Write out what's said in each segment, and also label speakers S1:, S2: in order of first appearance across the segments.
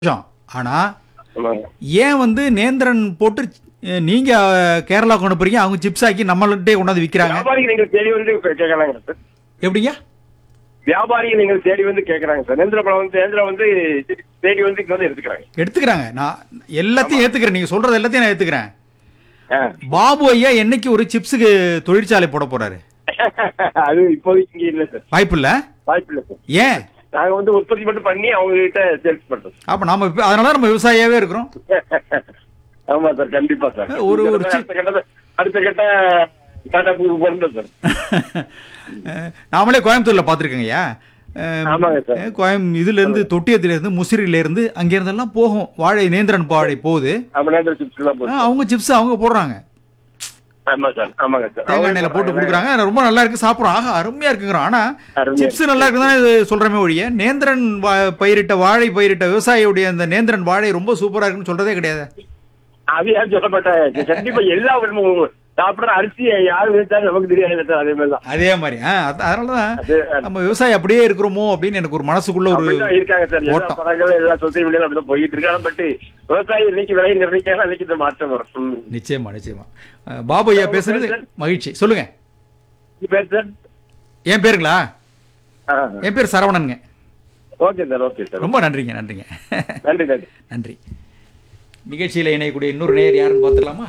S1: நிமிஷம் ஆனா
S2: ஆமாங்க.
S1: ஏன் வந்து நேந்திரன் போட்டு அஹ், நீங்க அஹ், கேரளா கொண்டு போறீங்க அவங்க சிப்ஸ் ஆக்கி நம்மள்கிட்டே கொண்டாந்து விக்கிறாங்க
S2: வியாபாரிகள் நீங்கள் தேடி வந்து இப்ப கேட்கறாங்க சார்
S1: எப்படிங்க
S2: வியாபாரிகள் நீங்கள் தேடி வந்து கேட்கறாங்க சார் நேந்திர பழம் வந்து நேந்திரம் வந்து தேடி வந்து இங்க வந்து எடுத்துக்கிறாங்க
S1: எடுத்துக்கிறாங்க நான் எல்லாத்தையும் ஏத்துக்கிறேன் நீங்க சொல்றது எல்லாத்தையும் நான் ஏத்துக்கிறேன்
S2: ஆ.
S1: பாபு ஐயா என்னைக்கு ஒரு சிப்ஸுக்கு தொழிற்சாலை போட போறாரு
S2: அது இப்போதைக்கு இங்க இல்ல சார்
S1: வாய்ப்பு இல்ல
S2: வாய்ப்பு இல்ல சார்
S1: ஏன்
S2: நாங்க வந்து உற்பத்தி மட்டும் பண்ணி அவங்க கிட்ட சேல்ஸ் பண்றோம்
S1: அப்ப நாம இப்ப- அதனால நம்ம விவசாயியாவே இருக்கிறோம்
S2: ஆமா சார் கண்டிப்பா சார்
S1: ஒரு- ஒரு சி-
S2: அடுத்த கட்ட அடுத்த கட்ட டாடா போறோம் சார்
S1: அஹ், நாமளே கோயம்புத்தூர்ல பாத்துருக்கோங்கய்யா
S2: ஆமாங்க சார்.
S1: கோயம் இதுல இருந்து தொட்டியத்துல இருந்து முசிறில இருந்து அங்க இருந்தெல்லாம் போகும் வாழை நேந்திரன் வாழை போகுது
S2: ஆமா நேந்திர சிப்ஸ் எல்லாம் போகுது.
S1: அஹ், அவங்க சிப்ஸ் அவங்க போடுறாங்க
S2: ஆமா சார் ஆமாங்க சார்
S1: தேங்காய் எண்ணெயில போட்டு கொடுக்குறாங்க ரொம்ப நல்லா இருக்கு சாப்பிடுறோம் ஆஹா அருமையா இருக்குங்கிறோம் ஆனா
S2: அருமையா
S1: சிப்ஸ் நல்லா இருக்குதானே இது சொல்றமே ஒழிய நேந்திரன் வா- பயிரிட்ட வாழை பயிரிட்ட விவசாயியுடைய அந்த நேந்திரன் வாழை ரொம்ப சூப்பரா இருக்குன்னு சொல்றதே கிடையாது
S2: அது யாரும் சொல்ல மாட்டாங்க கண்டிப்பா எல்லா விதமும் சாப்பிடுற அரிசி யாரு விதைச்சாலும் நமக்கு தெரியாது சார் அதே மாதிரி தான்
S1: அதே மாதிரி ஆ, அத- அதனாலதான்
S2: அது
S1: நம்ம விவசாயி அப்படியே இருக்கிறோமோ அப்படின்னு எனக்கு ஒரு மனசுக்குள்ள ஒரு
S2: அப்படிதான் இருக்காங்க சார் எல்லா
S1: ஓட்டம்.
S2: படங்களும் எல்லா சோசியல் மீடியால அப்படிதான் போயிட்டு இருக்காங்க பட் விவசாயி இன்னைக்கு விலை நிர்ணயிக்காங்க அன்னைக்கு இந்த மாற்றம் வரும் ம்.
S1: நிச்சயமா நிச்சயமா அஹ், பாபு ஐயா பேசுறது மகிழ்ச்சி சொல்லுங்க
S2: இது பேர் சார்
S1: என் பேருங்களா
S2: ஆ.
S1: என் பேர் சரவணனுங்க
S2: ஓகே சார் ஓகே சார்
S1: ரொம்ப நன்றிங்க நன்றிங்க
S2: நன்றி நன்றி
S1: நன்றி நிகழ்ச்சியில் இணையக்கூடிய இன்னொரு நேயர் யாருன்னு பார்த்துக்கலாமா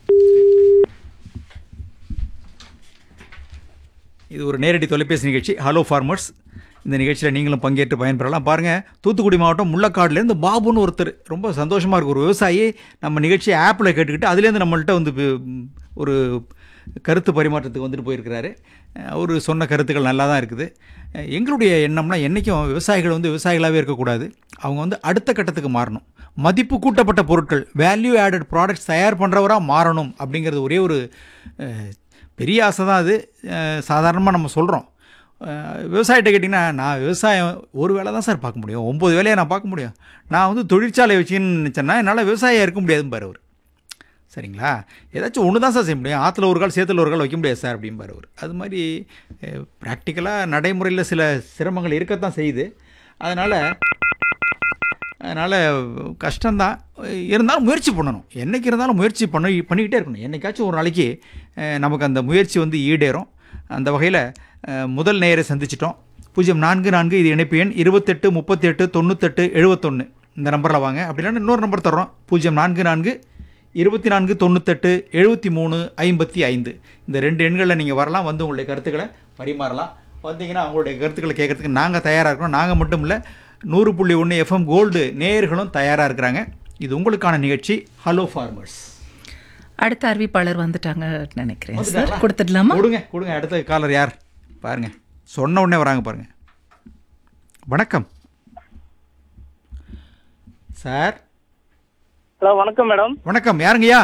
S1: இது ஒரு நேரடி தொலைபேசி நிகழ்ச்சி ஹலோ ஃபார்மர்ஸ் இந்த நிகழ்ச்சியில் நீங்களும் பங்கேற்று பயன்பெறலாம் பாருங்கள் தூத்துக்குடி மாவட்டம் முள்ளக்காடுலேருந்து பாபுன்னு ஒருத்தர் ரொம்ப சந்தோஷமாக இருக்கு ஒரு விவசாயி நம்ம நிகழ்ச்சியை ஆப்பில் கேட்டுக்கிட்டு அதுலேருந்து நம்மள்ட்ட வந்து பி- ஒரு கருத்து பரிமாற்றத்துக்கு வந்துட்டு போயிருக்கிறாரு அவர் சொன்ன கருத்துக்கள் நல்லா தான் இருக்குது அஹ் எங்களுடைய எண்ணம்னா என்றைக்கும் விவசாயிகள் வந்து விவசாயிகளாகவே இருக்கக்கூடாது அவங்க வந்து அடுத்த கட்டத்துக்கு மாறணும் மதிப்பு கூட்டப்பட்ட பொருட்கள் வேல்யூ ஆடட் ப்ராடக்ட்ஸ் தயார் பண்ணுறவராக மாறணும் அப்படிங்கிறது ஒரே ஒரு அஹ், பெரிய ஆசை தான் அது சாதாரணமாக நம்ம சொல்கிறோம் விவசாயிட்ட கேட்டிங்கன்னா நான் விவசாயம் ஒரு வேலை தான் சார் பார்க்க முடியும் ஒம்பது வேலையை நான் பார்க்க முடியும் நான் வந்து தொழிற்சாலை வச்சுன்னு நினச்சேன்னா என்னால் விவசாயியாக இருக்க முடியாதுன்னு பாரு அவர் சரிங்களா ஏதாச்சும் ஒன்று தான் சார் செய்ய முடியும் ஆற்றுல ஒரு கால் சேத்துல ஒரு கால் வைக்க முடியாது சார் அப்படிம்பாரு அவர் அது மாதிரி ப்ராக்டிக்கலாக நடைமுறையில் சில சிரமங்கள் இருக்கத்தான் செய்யுது அதனால் அதனால் கஷ்டம்தான் இருந்தாலும் முயற்சி பண்ணணும் என்னைக்கு இருந்தாலும் முயற்சி பண்ணி பண்ணிக்கிட்டே இருக்கணும் என்னைக்காச்சும் ஒரு நாளைக்கு அஹ், நமக்கு அந்த முயற்சி வந்து ஈடேறும் அந்த வகையில் முதல் நேயரை சந்திச்சிட்டோம் பூஜ்ஜியம் நான்கு நான்கு இது இணைப்பு எண் இருபத்தெட்டு முப்பத்தி எட்டு தொண்ணூத்தெட்டு எழுபத்தொன்று இந்த நம்பரில் வாங்க அப்படி இல்லைன்னா இன்னொரு நம்பர் தர்றோம் பூஜ்ஜியம் நான்கு நான்கு இருபத்தி நான்கு தொண்ணூத்தெட்டு எழுபத்தி மூணு ஐம்பத்தி ஐந்து இந்த ரெண்டு எண்களில் நீங்கள் வரலாம் வந்து உங்களுடைய கருத்துக்களை பரிமாறலாம் வந்தீங்கன்னா அவங்களுடைய கருத்துக்களை கேட்கறதுக்கு நாங்கள் தயாராக இருக்கிறோம் நாங்கள் மட்டும் இல்லை நூறு புள்ளி ஒன்று எஃப்எம் கோல்டு நேயர்களும் தயாராக இருக்கிறாங்க இது உங்களுக்கான நிகழ்ச்சி ஹலோ ஃபார்மர்ஸ்
S3: அடுத்த அறிவிப்பாளர் வந்துட்டாங்க நினைக்கிறேன்
S1: வந்துட்டாங்களா?
S3: சார் கொடுத்துடலாமா
S1: கொடுங்க கொடுங்க அடுத்த காலர் யார் பாருங்க சொன்ன உடனே வராங்க பாருங்க வணக்கம் சார்
S4: ஹலோ வணக்கம் மேடம்
S1: வணக்கம் யாருங்கய்யா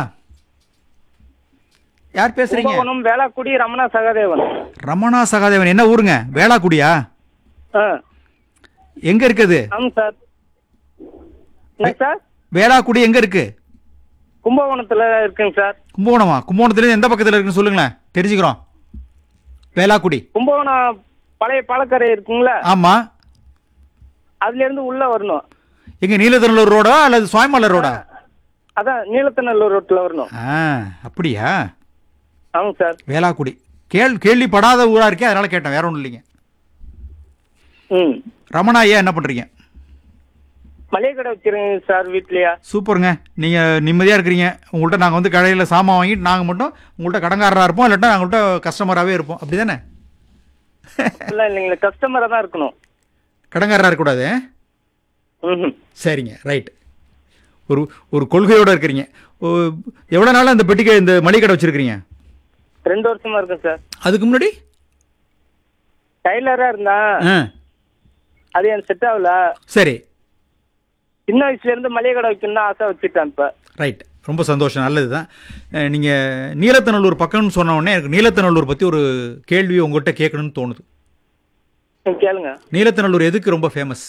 S1: யார் பேசுறீங்க
S4: கும்பகோணம் வேளாக்குடி ரமணா சகாதேவன்
S1: ரமணா சகாதேவன் என்ன ஊருங்க வேளாக்குடியா
S4: ஆ
S1: எங்க இருக்குது
S4: ஆமாம் சார் என்ன சார்
S1: வேளாக்குடி எங்க இருக்கு
S4: கும்பகோணத்தில் இருக்குங்க சார்
S1: கும்பகோணமா கும்பகோணத்துல எந்த பக்கத்துல இருக்குன்னு சொல்லுங்களேன் தெரிஞ்சுக்கிறோம் வேளாக்குடி
S4: கும்பகோணம் பழைய பாலக்கரை இருக்குங்களா
S1: ஆமா
S4: அதுலேருந்து உள்ளே வரணும்
S1: எங்க நீலத்தநல்லூர் ரோடா அல்லது சுவாமிமலை ரோடா
S4: அதான் நீலத்தநல்லூர் ரோட்டில் வரணும்
S1: ஆ அப்படியா
S4: ஆமாங்க சார்
S1: வேளாக்குடி கேள் கேள்விப்படாத ஊரா இருக்கே அதனால கேட்டேன் வேற ஒன்றும் இல்லைங்க
S4: ம்
S1: ரமணா ஐயா என்ன பண்றீங்க
S4: மளிகை கடை வச்சிருங்க சார் வீட்லையா
S1: சூப்பருங்க நீங்க நிம்மதியா இருக்கிறீங்க உங்கள்கிட்ட நாங்க வந்து கடையில சாமான் வாங்கிட்டு நாங்க மட்டும் உங்கள்கிட்ட கடங்காரரா இருப்போம் இல்லாட்டா நாங்கள்கிட்ட கஸ்டமராகவே இருப்போம் அப்படிதானே
S4: இல்லை இல்லைங்களா கஸ்டமராக தான் இருக்கணும்
S1: கடங்காரரா இருக்கக்கூடாது
S4: ம்
S1: சரிங்க ரைட் ஒரு ஒரு கொள்கையோட இருக்கிறீங்க ஓ, எவ்வளவு நாளா இந்த பெட்டிக்கை இந்த மளிகை கடை வச்சிருக்கிறீங்க
S4: ரெண்டு வருஷமா இருக்கேன் சார்
S1: அதுக்கு முன்னாடி
S4: டைலராக இருந்தேன்
S1: ஆ
S4: அது எனக்கு செட் ஆகல
S1: சரி
S4: சின்ன வயசுலேருந்து மளிகை கடை வைக்கணும்னு ஆசை வச்சுட்டேன் இப்போ
S1: ரைட் ரொம்ப சந்தோஷம் நல்லது தான் நீங்கள் நீலத்தநல்லூர் பக்கம்னு சொன்ன உடனே எனக்கு நீலத்தநல்லூர் பற்றி ஒரு கேள்வி உங்கள்கிட்ட கேட்கணும்னு தோணுது
S4: நீங்க கேளுங்க
S1: நீலத்தநல்லூர் எதுக்கு ரொம்ப ஃபேமஸ்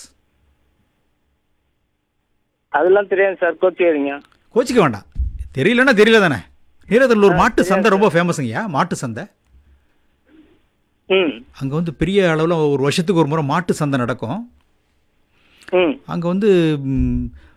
S4: அதெல்லாம் தெரியாது சார் கோச்சிக்கிறீங்க
S1: கோச்சிக்க வேண்டாம் தெரியலன்னா தெரியல தானே நீலத்தநல்லூர் மாட்டு சந்தை ரொம்ப ஃபேமஸுங்கய்யா மாட்டு சந்தை
S4: ம்
S1: அங்கே வந்து பெரிய அளவில் ஒரு வருஷத்துக்கு ஒரு முறை மாட்டு சந்தை நடக்கும்
S4: ம்
S1: அங்கே வந்து ம்,